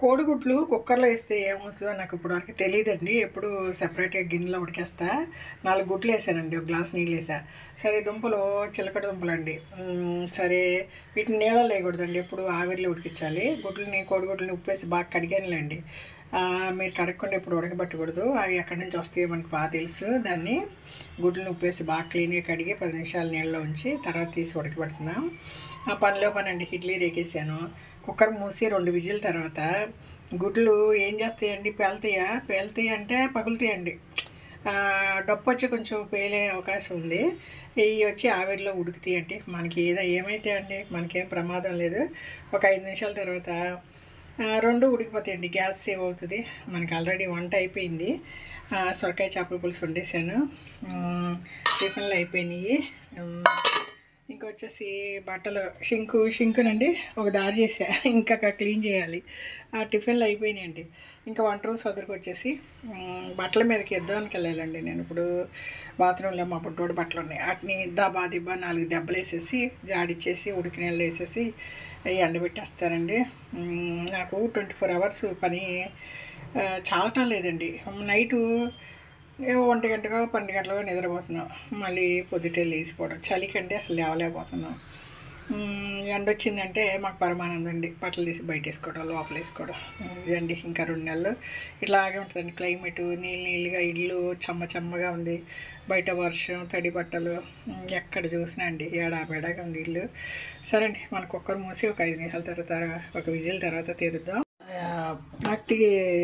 కోడిగుడ్లు కుక్కర్లో వేస్తే ఏమవుతుందో నాకు ఇప్పటివరకు తెలియదండి ఎప్పుడు సెపరేట్గా గిన్నెలో ఉడికేస్తా నాలుగు గుడ్లు వేసానండి ఒక గ్లాస్ నీళ్ళు వేసా సరే దుంపలు చిలకడ దుంపలు అండి మ్మ్, సరే వీటిని నీళ్ళలో వేయకూడదండి ఎప్పుడు ఆవిరిలో ఉడికించాలి గుడ్లని కోడిగుడ్లని ఉప్పేసి బాగా కడిగానులేండి ఆ, మీరు కడగకుండా ఇప్పుడు ఉడకబెట్టకూడదు అవి ఎక్కడి నుంచి వస్తాయో మనకు బాగా తెలుసు దాన్ని గుడ్లను ఉప్పేసి బాగా క్లీన్గా కడిగి పది నిమిషాలు నీళ్ళలో ఉంచి తర్వాత తీసి ఉడకబెడుతున్నాం ఆ పనిలో పని అండి ఇడ్లీ రేకేసాను కుక్కర్ మూసి రెండు విజిల్ తర్వాత గుడ్లు ఏం చేస్తాయండి పేలుతాయా పేలుతాయి అంటే పగులుతాయండి ఆ, డప్పు వచ్చి కొంచెం పేలే అవకాశం ఉంది ఇవి వచ్చి ఆవిరిలో ఉడుకుతాయి అంటే మనకి ఏదో ఏమైతే అండి మనకేం ప్రమాదం లేదు ఒక ఐదు నిమిషాల తర్వాత ఆ, రెండు ఉడికిపోతాయండి గ్యాస్ సేవ్ అవుతుంది మనకి ఆల్రెడీ వంట అయిపోయింది ఆ, సొరకాయ చేపల పులుసు వండేసాను ఉమ్, టిఫిన్లు అయిపోయినాయి ఉమ్, ఇంకా వచ్చేసి బట్టలు షింకు షింకునండి ఒక దారి చేసా ఇంకా క్లీన్ చేయాలి ఆ టిఫిన్లు అయిపోయినాయండి ఇంకా వంట రూమ్ సదురుకు వచ్చేసి ఉమ్, బట్టల మీదకి ఎద్దానికి వెళ్ళాలండి నేను ఇప్పుడు బాత్రూంలో మా పుట్టోడు బట్టలు ఉన్నాయి వాటిని దబా దిబ్బా నాలుగు దెబ్బలు వేసేసి జాడిచ్చేసి ఉడికి నీళ్ళు వేసేసి అవి ఎండబెట్టేస్తానండి ఉమ్, నాకు ట్వంటీ ఫోర్ అవర్స్ పని ఆ, చాలటం లేదండి నైటు ఏ ఒంటి గంటగా పన్నెండు గంటలుగా నిద్రపోతున్నాం మళ్ళీ పొద్దుటే లేచిపోవడం చలికంటే అసలు లేవలేకపోతున్నాం ఉమ్, ఎండ వచ్చిందంటే మాకు పరమానందం అండి బట్టలు తీసి బయట వేసుకోవడం లోపల వేసుకోవడం ఉమ్, ఇదండి ఇంకా రెండు నెలలు ఇట్లాగే ఉంటుందండి క్లైమేట్ నీళ్ళు నీళ్ళుగా ఇల్లు చెమ్మ చెమ్మగా ఉంది బయట వర్షం తడి బట్టలు ఉమ్, ఎక్కడ చూసినా అండి ఏడాబేడాగా ఉంది ఇల్లు సరే అండి మన కుక్కర్ మూసి ఒక ఐదు నిమిషాల తర్వాత ఒక విజిల్ తర్వాత తీరుద్దాం ప్రాక్టి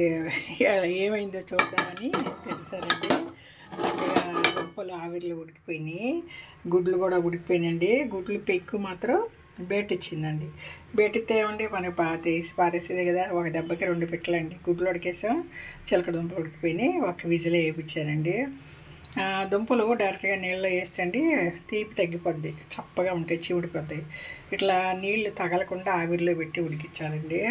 ఏమైందో చూద్దామని తెలుసారండి చక్కగా దుంపలు ఆవిరిలో ఉడికిపోయినాయి గుడ్లు కూడా ఉడికిపోయినాయండి గుడ్లు పెక్కు మాత్రం బేట్ ఇచ్చిందండి బేట్ ఇస్తే ఏమండి మనకి బాగా తీసి పారేసేదే కదా ఒక దెబ్బకి రెండు పెట్టలండి గుడ్లు ఉడికేసాం చిలక దుంపలు ఉడికిపోయినాయి ఒక విజిల్ వేయించానండి ఆ, దుంపలు డైరెక్ట్గా నీళ్ళలో వేస్తే అండి తీపి తగ్గిపోద్ది చప్పగా ఉంటాయి చివుడిపోతాయి ఇట్లా నీళ్లు తగలకుండా ఆవిరిలో పెట్టి ఉడికించాలండి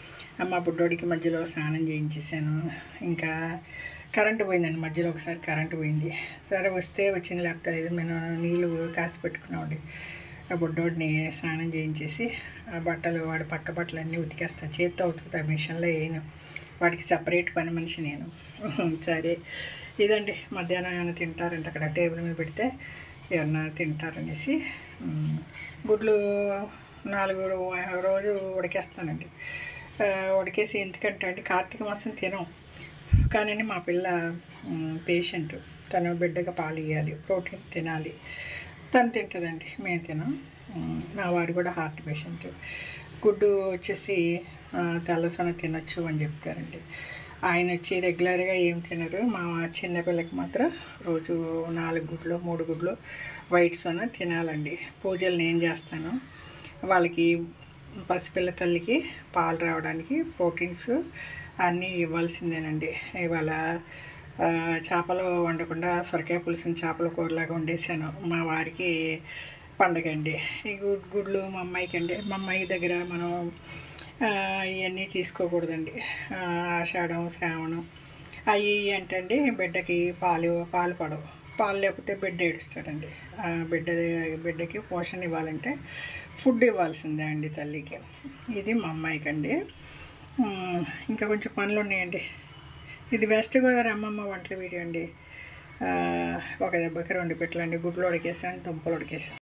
మా బుడ్డోడికి మధ్యలో స్నానం చేయించేసాను ఇంకా కరెంటు పోయిందండి మధ్యలో ఒకసారి కరెంటు పోయింది సరే వస్తే వచ్చింది లేకపోతే లేదు నేను నీళ్ళు కాసి పెట్టుకున్నామండి ఆ బుడ్డోడిని స్నానం చేయించేసి ఆ బట్టలు వాడి పక్క బట్టలు అన్నీ ఉతికేస్తాను చేత్తో ఉతుకుతా మిషన్లో వేయను వాడికి సపరేట్ పని మనిషి నేను సరే ఇదండి మధ్యాహ్నం ఏమైనా తింటారంటే అక్కడ టేబుల్ మీద పెడితే ఏమన్నా తింటారనేసి ఉమ్, గుడ్లు నాలుగు రో- రోజు ఉడికేస్తానండి ఆ, ఉడికేసి ఎందుకంటే అండి కార్తీక మాసం తినం కానీ మా పిల్ల పేషెంట్ తను బిడ్డగా పాలు ఇవ్వాలి ప్రోటీన్ తినాలి తను తింటుందండి మేము తినం ఉమ్, నా వారు కూడా హార్ట్ పేషెంట్ గుడ్డు వచ్చేసి ఆ, తెల్ల సొన తినొచ్చు అని చెప్తారండి ఆయన వచ్చి రెగ్యులర్గా ఏం తినరు మా చిన్నపిల్లకి మాత్రం రోజు నాలుగు గుడ్లు మూడు గుడ్లు వైట్ సొన తినాలండి పూజలు నేను చేస్తాను వాళ్ళకి పసిపిల్ల తల్లికి పాలు రావడానికి ప్రోటీన్స్ అన్నీ ఇవ్వాల్సిందేనండి ఇవాళ ఆ, చేపలు వండకుండా సొరకాయ పులుసుని చేపల కూరలాగా వండేసాను మా వారికి పండగ అండి ఈ గుడ్ గుడ్లు మా అమ్మాయికి అండి మా అమ్మాయి దగ్గర మనం ఆ, ఇవన్నీ తీసుకోకూడదండి ఆ, ఆషాఢం శ్రావణం అవి ఏంటండి బిడ్డకి పాలు పాలు పడవు పాలు లేకపోతే బిడ్డ ఏడుస్తాడండి ఆ బిడ్డ బిడ్డకి పోషణ ఇవ్వాలంటే ఫుడ్ ఇవ్వాల్సిందే అండి తల్లికి ఇది మా అమ్మాయికి అండి ఉమ్, ఇంకా కొంచెం పనులు ఉన్నాయండి ఇది వెస్ట్ గోదావరి అమ్మమ్మ వంటల వీడియో అండి ఆ, ఒక దెబ్బకి రెండు పెట్టలండి గుడ్లు ఉడికేసాను దుంపలు ఉడికేసాను